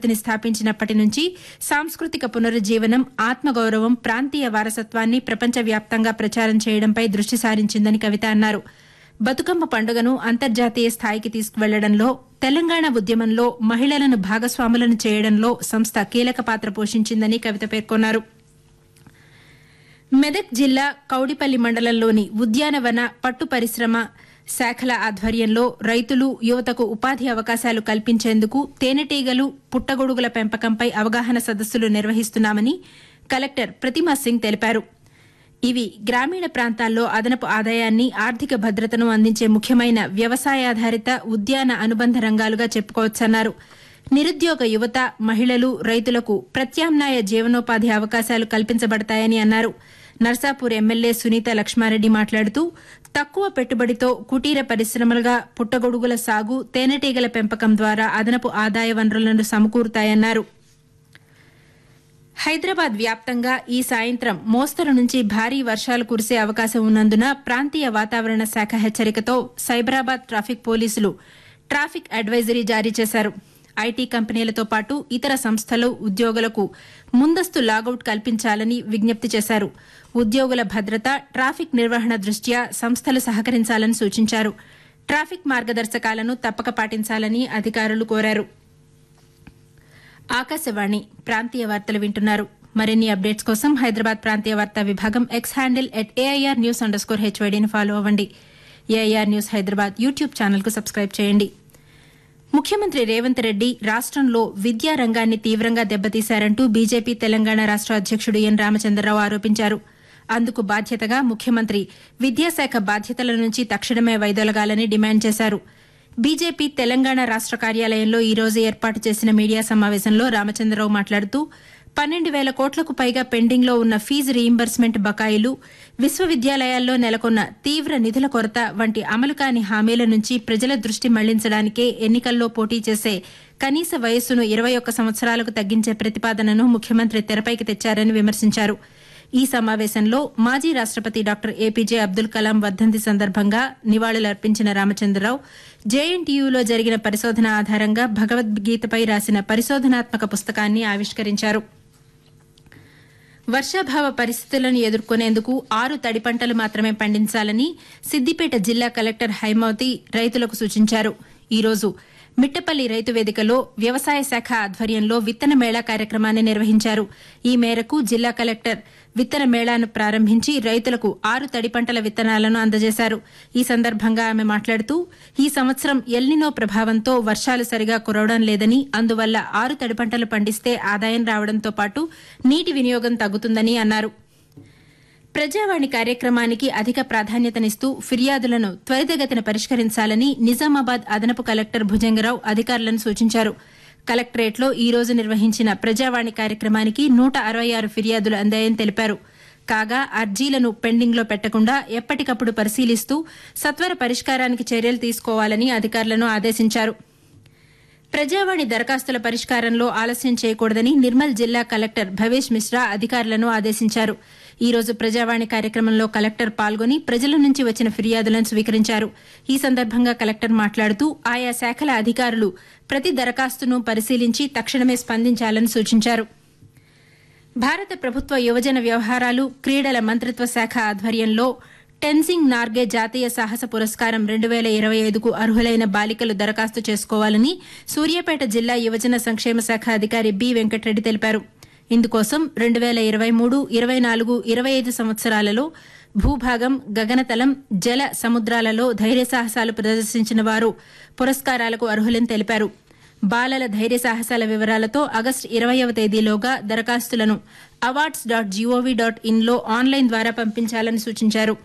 భారతిని స్థాపించినప్పటి నుంచి సాంస్కృతిక పునరుజ్జీవనం ఆత్మగౌరవం ప్రాంతీయ వారసత్వాన్ని ప్రపంచవ్యాప్తంగా ప్రచారం చేయడంపై దృష్టి సారించిందని కవిత అన్నారు బతుకమ్మ పండుగను అంతర్జాతీయ స్థాయికి తీసుకువెళ్లడంలో తెలంగాణ ఉద్యమంలో మహిళలను భాగస్వాములను చేయడంలో సంస్థ కీలక పాత్ర పోషించిందని కవిత పేర్కొన్నారు మెదక్ జిల్లా కౌడిపల్లి మండలంలోని ఉద్యానవన పట్టు పరిశ్రమ శాఖల ఆధ్వర్యంలో రైతులు యువతకు ఉపాధి అవకాశాలు కల్పించేందుకు తేనెటీగలు పుట్టగొడుగుల పెంపకంపై అవగాహన సదస్సులు నిర్వహిస్తున్నామని కలెక్టర్ ప్రతిమా సింగ్ తెలిపారు ఇవి గ్రామీణ ప్రాంతాల్లో అదనపు ఆదాయాన్ని ఆర్థిక భద్రతను అందించే ముఖ్యమైన వ్యవసాయాధారిత ఉద్యాన అనుబంధ రంగాలుగా చెప్పుకోవచ్చన్నారు నిరుద్యోగ యువత మహిళలు రైతులకు ప్రత్యామ్నాయ జీవనోపాధి అవకాశాలు కల్పించబడతాయని అన్నారు నర్సాపూర్ ఎమ్మెల్యే సునీత లక్ష్మారెడ్డి మాట్లాడుతూ తక్కువ పెట్టుబడితో కుటీర పరిశ్రమలుగా పుట్టగొడుగుల సాగు తేనెటీగల పెంపకం ద్వారా అదనపు ఆదాయ వనరులను సమకూరుతాయన్నారు హైదరాబాద్ వ్యాప్తంగా ఈ సాయంత్రం మోస్తరు నుంచి భారీ వర్షాలు కురిసే అవకాశం ఉన్నందున ప్రాంతీయ వాతావరణ శాఖ హెచ్చరికతో సైబరాబాద్ ట్రాఫిక్ పోలీసులు ట్రాఫిక్ అడ్వైజరీ జారీ చేశారు ఐటీ కంపెనీలతో పాటు ఇతర సంస్థలు ఉద్యోగులకు ముందస్తు లాగౌట్ కల్పించాలని విజ్ఞప్తి చేశారు ఉద్యోగుల భద్రత ట్రాఫిక్ నిర్వహణ దృష్ట్యా సంస్థలు సహకరించాలని సూచించారు ట్రాఫిక్ మార్గదర్శకాలను తప్పక పాటించాలని అధికారులు కోరారు ఆకాశవాణి ప్రాంతీయ వార్తలు వింటున్నారు మరిన్ని అప్డేట్స్ కోసం హైదరాబాద్ ప్రాంతీయ వార్తా విభాగం X handle at AIR news underscore హెచ్వైడీని ఫాలో అవ్వండి ఏఐఆర్ న్యూస్ హైదరాబాద్ యూట్యూబ్ ఛానల్కు సబ్స్క్రైబ్ చేయండి ముఖ్యమంత్రి రేవంత్ రెడ్డి రాష్టంలో విద్యా రంగాన్ని తీవ్రంగా దెబ్బతీశారంటూ బీజేపీ తెలంగాణ రాష్ట అధ్యక్షుడు ఎన్ రామచంద్రరావు ఆరోపించారు అందుకు బాధ్యతగా ముఖ్యమంత్రి విద్యాశాఖ బాధ్యతల నుంచి తక్షణమే వైదొలగాలని డిమాండ్ చేశారు బీజేపీ తెలంగాణ రాష్ట కార్యాలయంలో ఈ రోజు ఏర్పాటు చేసిన మీడియా సమావేశంలో రామచంద్రరావు మాట్లాడుతూ పన్నెండు వేల కోట్లకు పైగా పెండింగ్లో ఉన్న ఫీజు రీయింబర్స్మెంట్ బకాయిలు విశ్వవిద్యాలయాల్లో నెలకొన్న తీవ్ర నిధుల కొరత వంటి అమలు కాని హామీల నుంచి ప్రజల దృష్టి మళ్లించడానికే ఎన్నికల్లో పోటీ చేసే కనీస వయస్సును ఇరవై ఒక్క సంవత్సరాలకు తగ్గించే ప్రతిపాదనను ముఖ్యమంత్రి తెరపైకి తెచ్చారని విమర్శించారు ఈ సమావేశంలో మాజీ రాష్టపతి డాక్టర్ ఏపీజే అబ్దుల్ కలాం వర్ధంతి సందర్భంగా నివాళులర్పించిన రామచంద్రరావు జేఎన్టీయూలో జరిగిన పరిశోధన ఆధారంగా భగవద్గీతపై రాసిన పరిశోధనాత్మక పుస్తకాన్ని ఆవిష్కరించారు వర్షాభావ పరిస్థితులను ఎదుర్కొనేందుకు ఆరు తడి పంటలు మాత్రమే పండించాలని సిద్దిపేట జిల్లా కలెక్టర్ హైమావతి రైతులకు సూచించారు ఈ రోజు మిట్టపల్లి రైతు వేదికలో వ్యవసాయ శాఖ ఆధ్వర్యంలో విత్తన మేళా కార్యక్రమాన్ని నిర్వహించారు ఈ మేరకు జిల్లా కలెక్టర్ విత్తన మేళాను ప్రారంభించి రైతులకు ఆరు తడి పంటల విత్తనాలను అందజేశారు ఈ సందర్భంగా ఆమె మాట్లాడుతూ ఈ సంవత్సరం ఎల్నినో ప్రభావంతో వర్షాలు సరిగా కురవడం లేదని అందువల్ల ఆరు తడి పంటలు పండిస్తే ఆదాయం రావడంతో పాటు నీటి వినియోగం తగ్గుతుందని అన్నారు ప్రజావాణి కార్యక్రమానికి అధిక ప్రాధాన్యతనిస్తూ ఫిర్యాదులను త్వరితగతిన పరిష్కరించాలని నిజామాబాద్ అదనపు కలెక్టర్ భుజంగరావు అధికారులను సూచించారు కలెక్టరేట్లో ఈ రోజు నిర్వహించిన ప్రజావాణి కార్యక్రమానికి నూట అరవై ఆరు ఫిర్యాదులు అందాయని తెలిపారు కాగా అర్జీలను పెండింగ్లో పెట్టకుండా ఎప్పటికప్పుడు పరిశీలిస్తూ సత్వర పరిష్కారానికి చర్యలు తీసుకోవాలని అధికారులను ఆదేశించారు ప్రజావాణి దరఖాస్తుల పరిష్కారంలో ఆలస్యం చేయకూడదని నిర్మల్ జిల్లా కలెక్టర్ భవేష్ మిశ్రా అధికారులను ఆదేశించారు ఈ రోజు ప్రజావాణి కార్యక్రమంలో కలెక్టర్ పాల్గొని ప్రజల నుంచి వచ్చిన ఫిర్యాదులను స్వీకరించారు ఈ సందర్భంగా కలెక్టర్ మాట్లాడుతూ ఆయా శాఖల అధికారులు ప్రతి దరఖాస్తును పరిశీలించి తక్షణమే స్పందించాలని సూచించారు భారత ప్రభుత్వ యువజన వ్యవహారాలు క్రీడల మంత్రిత్వ శాఖ ఆధ్వర్యంలో టెన్సింగ్ నార్గే జాతీయ సాహస పురస్కారం రెండు వేల ఇరవై ఐదుకు అర్హులైన బాలికలు దరఖాస్తు చేసుకోవాలని సూర్యాపేట జిల్లా యువజన సంక్షేమ శాఖ అధికారి బి వెంకటరెడ్డి తెలిపారు ఇందుకోసం రెండు వేల ఇరవై మూడు ఇరవై నాలుగు ఇరవై ఐదు సంవత్సరాలలో భూభాగం గగనతలం జల సముద్రాలలో ధైర్య సాహసాలు ప్రదర్శించిన వారు పురస్కారాలకు అర్హులని తెలిపారు బాలల ధైర్య సాహసాల వివరాలతో ఆగస్టు ఇరవయవ తేదీలోగా దరఖాస్తులను అవార్డ్స్ డాట్ జీఓవీ డాట్ ఇన్లో ఆన్లైన్ ద్వారా పంపించాలని సూచించారు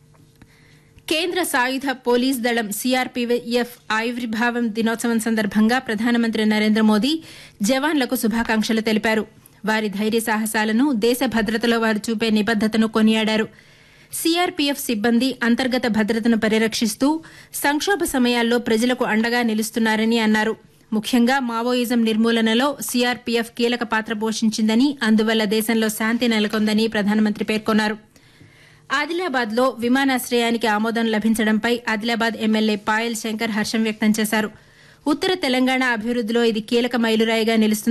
కేంద్ర సాయుధ పోలీస్ దళం సీఆర్పీఎఫ్ ఆవిర్భావం దినోత్సవం సందర్భంగా ప్రధానమంత్రి నరేంద్ర మోదీ జవాన్లకు శుభాకాంక్షలు తెలిపారు వారి ధైర్య సాహసాలను దేశ భద్రతలో వారు చూపే నిబద్దతను కొనియాడారు సీఆర్పీఎఫ్ సిబ్బంది అంతర్గత భద్రతను పరిరక్షిస్తూ సంక్షోభ సమయాల్లో ప్రజలకు అండగా నిలుస్తున్నారని అన్నారు ముఖ్యంగా మావోయిజం నిర్మూలనలో సీఆర్పీఎఫ్ కీలక పాత్ర పోషించిందని అందువల్ల దేశంలో శాంతి నెలకొందని ప్రధానమంత్రి పేర్కొన్నారు ఆదిలాబాద్ లో విమానాశ్రయానికి ఆమోదం లభించడంపై ఆదిలాబాద్ ఎమ్మెల్యే పాయల్ శంకర్ హర్షం వ్యక్తం చేశారు ఉత్తర తెలంగాణ అభివృద్దిలో ఇది కీలక మైలురాయిగా నిలుస్తుంది